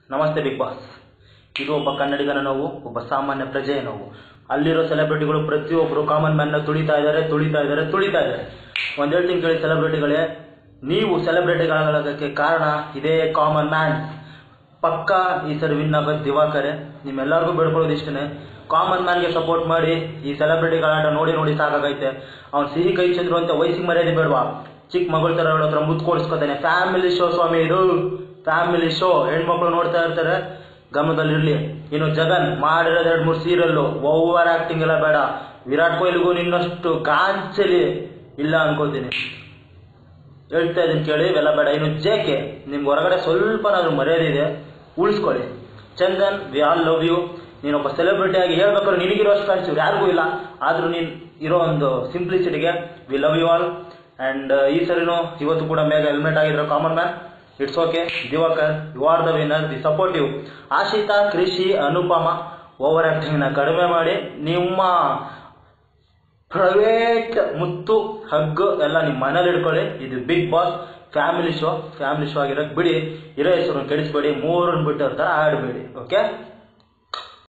ನಮಸ್ತೆ big boss ಇದು ಒಬ್ಬ ಕನ್ನಡಿಗನ ನೋವು ಒಬ್ಬ ಸಾಮಾನ್ಯ ಪ್ರಜೆಯ ನೋವು ಅಲ್ಲಿರೋ ಸೆಲೆಬ್ರಿಟಿಗಳು ಪ್ರತಿಯೊಬ್ಬರು ಕಾಮನ್ ಮ್ಯಾನ್ನ ತುಳಿತಾ ಇದ್ದಾರೆ ತುಳಿತಾ ಇದ್ದಾರೆ ತುಳಿತಾ ಇದ್ದಾರೆ ಒಂದು ಹೇಳ್ತೀನಿ ಕೇಳಿ ಸೆಲೆಬ್ರಿಟಿಗಳೇ ನೀವು ಸೆಲೆಬ್ರಿಟಿಗಳಾಗೋದಕ್ಕೆ ಕಾರಣ ಇದೇ ಕಾಮನ್ ಮ್ಯಾನ್ ಪಕ್ಕ ಈ ಸರಿ ವಿನ್ ಆಗೋದು ದಿವಾಕರೆ ನಿಮ್ಮೆಲ್ಲರಿಗೂ ಬೇಡ್ಕೊಳ್ಳೋದು ಇಷ್ಟನೇ ಕಾಮನ್ ಮ್ಯಾನ್ಗೆ ಸಪೋರ್ಟ್ ಮಾಡಿ ಈ ಸೆಲೆಬ್ರಿಟಿಗಳ ಆಟ ನೋಡಿ ನೋಡಿ ಸಾಕಾಗೈತೆ ಅವ್ನು ಸಿಹಿ ಕೈ ಚಂದ್ರು ಅಂತ ವಯಸ್ಸಿಗೆ ಮರ್ಯಾದೆ ಬೇಡವಾ ಚಿಕ್ಕ ಮಗಳ ಥರ ಅವಳ ಹತ್ರ ಮುದ್ದು ಕೊಡಿಸ್ಕೊತಾನೆ ಫ್ಯಾಮಿಲಿ ಶೋ ಸ್ವಾಮಿ ಇದು ಫ್ಯಾಮಿಲಿ ಶೋ ಹೆಣ್ಮಕ್ಳು ನೋಡ್ತಾ ಇರ್ತಾರೆ ಗಮನದಲ್ಲಿರಲಿ ಇನ್ನು ಜಗನ್ ಮಾಡಿರೋದು ಎರಡು ಮೂರು ಸೀರಿಯಲ್ಲು ಓವರ್ ಆ್ಯಕ್ಟಿಂಗ್ ಎಲ್ಲ ಬೇಡ ವಿರಾಟ್ ಕೊಹ್ಲಿಗೂ ನಿನ್ನಷ್ಟು ಗಾಂಚಲಿ ಇಲ್ಲ ಅನ್ಕೋತೀನಿ ಹೇಳ್ತಾ ಇದೀನಿ ಕೇಳಿ ಇವೆಲ್ಲ ಬೇಡ ಇನ್ನು ಜೆ ಕೆ ನಿಮ್ಗೆ ಹೊರಗಡೆ ಸ್ವಲ್ಪನಾದ್ರೂ ಮರ್ಯಾದೆ ಇದೆ ಉಳಿಸ್ಕೊಳ್ಳಿ Chandan we all love you ನೀನೊಬ್ಬ ಸೆಲೆಬ್ರಿಟಿ ಆಗಿ ಹೇಳ್ಬೇಕಾದ್ರೆ ನಿನಗಿರೋ ಅಷ್ಟು ಫ್ಯಾನ್ಸ್ ಯಾರಿಗೂ ಇಲ್ಲ ಆದರೂ ನೀನು ಇರೋ ಒಂದು ಸಿಂಪ್ಲಿಸಿಟಿಗೆ we love you all and ಈ ಸರಿನೂ ಇವತ್ತು ಕೂಡ ಮೇಘ ಹೆಲ್ಮೆಟ್ ಆಗಿರೋ common man it's okay Divakar you are the winner the supportive Ashita Krishi Anupama over ಆ್ಯಕ್ಟಿಂಗ್ನ ಕಡಿಮೆ ಮಾಡಿ ನಿಮ್ಮ ಪ್ರೈವೇಟ್ ಮುತ್ತು ಹಗ್ಗು ಎಲ್ಲ ನಿಮ್ಮ ಮನೇಲಿ ಇಟ್ಕೊಳ್ಳಿ ಇದು Bigg Boss family show family show ಆಗಿರೋಕ್ಕೆ ಬಿಡಿ ಇರೋ ಹೆಸರು ಕೆಡಿಸ್ಬೇಡಿ ಮೂರನ್ನು ಬಿಟ್ಟು ಥರ ಆಡಬೇಡಿ ಓಕೆ